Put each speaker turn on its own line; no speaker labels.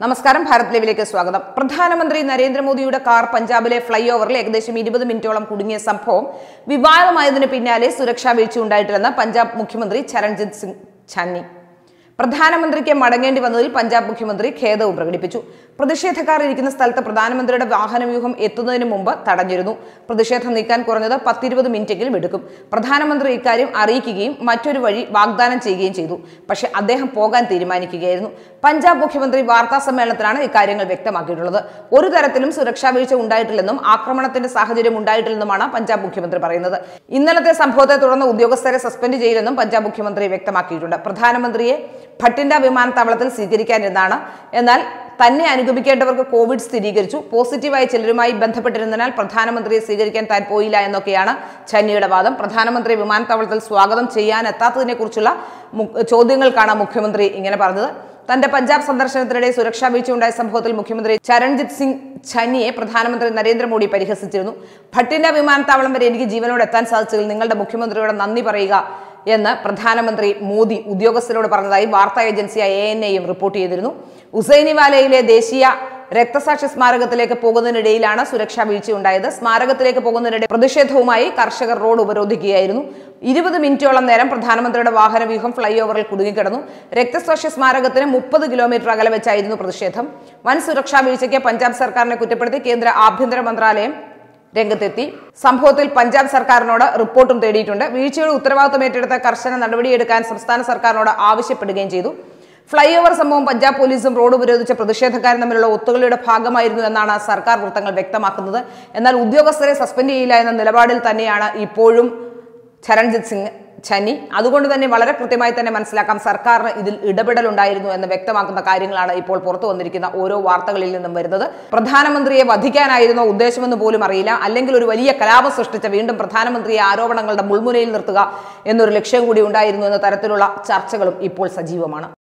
നമസ്കാരം ഭാരത് ലൈവിലേക്ക് സ്വാഗതം പ്രധാനമന്ത്രി നരേന്ദ്രമോദിയുടെ കാർ പഞ്ചാബിലെ ഫ്ലൈ ഓവറിൽ ഏകദേശം ഇരുപത് മിനിറ്റോളം കുടുങ്ങിയ സംഭവം വിവാദമായതിനു പിന്നാലെ സുരക്ഷാ വീഴ്ച ഉണ്ടായിട്ടില്ലെന്ന് പഞ്ചാബ് മുഖ്യമന്ത്രി ചരൺജിത് സിംഗ് ചന്നി പ്രധാനമന്ത്രിക്ക് മടങ്ങേണ്ടി വന്നതിൽ പഞ്ചാബ് മുഖ്യമന്ത്രി ഖേദവും പ്രകടിപ്പിച്ചു പ്രതിഷേധക്കാർ ഇരിക്കുന്ന സ്ഥലത്ത് പ്രധാനമന്ത്രിയുടെ വാഹനവ്യൂഹം എത്തുന്നതിന് മുമ്പ് തടഞ്ഞിരുന്നു പ്രതിഷേധം നീക്കാൻ കുറഞ്ഞത് പത്തിരുപത് മിനിറ്റെങ്കിലും എടുക്കും പ്രധാനമന്ത്രി ഇക്കാര്യം അറിയിക്കുകയും മറ്റൊരു വഴി വാഗ്ദാനം ചെയ്യുകയും ചെയ്തു പക്ഷേ അദ്ദേഹം പോകാൻ തീരുമാനിക്കുകയായിരുന്നു പഞ്ചാബ് മുഖ്യമന്ത്രി വാർത്താ സമ്മേളനത്തിലാണ് ഇക്കാര്യങ്ങൾ വ്യക്തമാക്കിയിട്ടുള്ളത് ഒരു തരത്തിലും സുരക്ഷാ വീഴ്ച ഉണ്ടായിട്ടില്ലെന്നും ആക്രമണത്തിന്റെ സാഹചര്യം ഉണ്ടായിട്ടില്ലെന്നുമാണ് പഞ്ചാബ് മുഖ്യമന്ത്രി പറയുന്നത് ഇന്നലത്തെ സംഭവത്തെ തുടർന്ന് ഉദ്യോഗസ്ഥരെ സസ്പെൻഡ് ചെയ്യില്ലെന്നും പഞ്ചാബ് മുഖ്യമന്ത്രി വ്യക്തമാക്കിയിട്ടുണ്ട് പ്രധാനമന്ത്രിയെ ഭട്ടിൻഡ വിമാനത്താവളത്തിൽ സ്വീകരിക്കാനിരുന്നാണ് എന്നാൽ തന്നെ അനുഗമിക്കേണ്ടവർക്ക് കോവിഡ് സ്ഥിരീകരിച്ചു പോസിറ്റീവായ ചിലരുമായി ബന്ധപ്പെട്ടിരുന്നതിനാൽ പ്രധാനമന്ത്രിയെ സ്വീകരിക്കാൻ താൻ പോയില്ല എന്നൊക്കെയാണ് ചന്നിയുടെ വാദം പ്രധാനമന്ത്രി വിമാനത്താവളത്തിൽ സ്വാഗതം ചെയ്യാനെത്താത്തതിനെ കുറിച്ചുള്ള ചോദ്യങ്ങൾക്കാണ് മുഖ്യമന്ത്രി ഇങ്ങനെ പറഞ്ഞത് തന്റെ പഞ്ചാബ് സന്ദർശനത്തിനിടെ സുരക്ഷാ വീഴ്ച ഉണ്ടായ സംഭവത്തിൽ മുഖ്യമന്ത്രി ചരൺജിത് സിംഗ് ഛന്നിയെ പ്രധാനമന്ത്രി നരേന്ദ്രമോദി പരിഹസിച്ചിരുന്നു ഭട്ടിൻഡ വിമാനത്താവളം വരെ എനിക്ക് ജീവനോട് എത്താൻ സാധിച്ചതിൽ നിങ്ങളുടെ മുഖ്യമന്ത്രിയോട് നന്ദി പറയുക എന്ന് പ്രധാനമന്ത്രി മോദി ഉദ്യോഗസ്ഥരോട് പറഞ്ഞതായി വാർത്താ ഏജൻസിയായ എ എൻ എയും റിപ്പോർട്ട് ചെയ്തിരുന്നു ഉസൈനിവാലയിലെ ദേശീയ രക്തസാക്ഷി സ്മാരകത്തിലേക്ക് പോകുന്നതിനിടയിലാണ് സുരക്ഷാ വീഴ്ചയുണ്ടായത് സ്മാരകത്തിലേക്ക് പോകുന്നതിനിടെ പ്രതിഷേധവുമായി കർഷകർ റോഡ് ഉപരോധിക്കുകയായിരുന്നു ഇരുപത് മിനിറ്റോളം നേരം പ്രധാനമന്ത്രിയുടെ വാഹന വ്യൂഹം ഫ്ലൈ ഓവറിൽ കുടുങ്ങിക്കിടന്നു രക്തസാക്ഷി സ്മാരകത്തിന് മുപ്പത് കിലോമീറ്റർ അകലെ വെച്ചായിരുന്നു പ്രതിഷേധം വൻ സുരക്ഷാ വീഴ്ചയ്ക്ക് പഞ്ചാബ് സർക്കാരിനെ കുറ്റപ്പെടുത്തി കേന്ദ്ര ആഭ്യന്തര മന്ത്രാലയം രംഗത്തെത്തി സംഭവത്തിൽ പഞ്ചാബ് സർക്കാരിനോട് റിപ്പോർട്ടും തേടിയിട്ടുണ്ട് വീഴ്ചയുടെ ഉത്തരവാദിത്വം ഏറ്റെടുത്ത കർശന നടപടിയെടുക്കാൻ സംസ്ഥാന സർക്കാരിനോട് ആവശ്യപ്പെടുകയും ചെയ്തു ഫ്ലൈ ഓവർ സംഭവം പഞ്ചാബ് പോലീസും റോഡ് ഉപരോധിച്ച പ്രതിഷേധക്കാരും തമ്മിലുള്ള ഒത്തുകളിയുടെ ഭാഗമായിരുന്നു എന്നാണ് സർക്കാർ വൃത്തങ്ങൾ വ്യക്തമാക്കുന്നത് എന്നാൽ ഉദ്യോഗസ്ഥരെ സസ്പെൻഡ് ചെയ്യില്ല എന്ന നിലപാടിൽ തന്നെയാണ് ഇപ്പോഴും ചരൺജിത് സിംഗ് ചന്നി അതുകൊണ്ട് തന്നെ വളരെ കൃത്യമായി തന്നെ മനസ്സിലാക്കാം സർക്കാരിന് ഇതിൽ ഇടപെടലുണ്ടായിരുന്നു എന്ന് വ്യക്തമാക്കുന്ന കാര്യങ്ങളാണ് ഇപ്പോൾ പുറത്തു വന്നിരിക്കുന്ന ഓരോ വാർത്തകളിൽ നിന്നും വരുന്നത് പ്രധാനമന്ത്രിയെ വധിക്കാനായിരുന്നോ ഉദ്ദേശമെന്ന് പോലും അറിയില്ല അല്ലെങ്കിൽ ഒരു വലിയ കലാപം സൃഷ്ടിച്ച വീണ്ടും പ്രധാനമന്ത്രിയെ ആരോപണങ്ങളുടെ മുൾമുനയിൽ നിർത്തുക എന്നൊരു ലക്ഷ്യം കൂടി ഉണ്ടായിരുന്നു എന്ന തരത്തിലുള്ള ചർച്ചകളും ഇപ്പോൾ സജീവമാണ്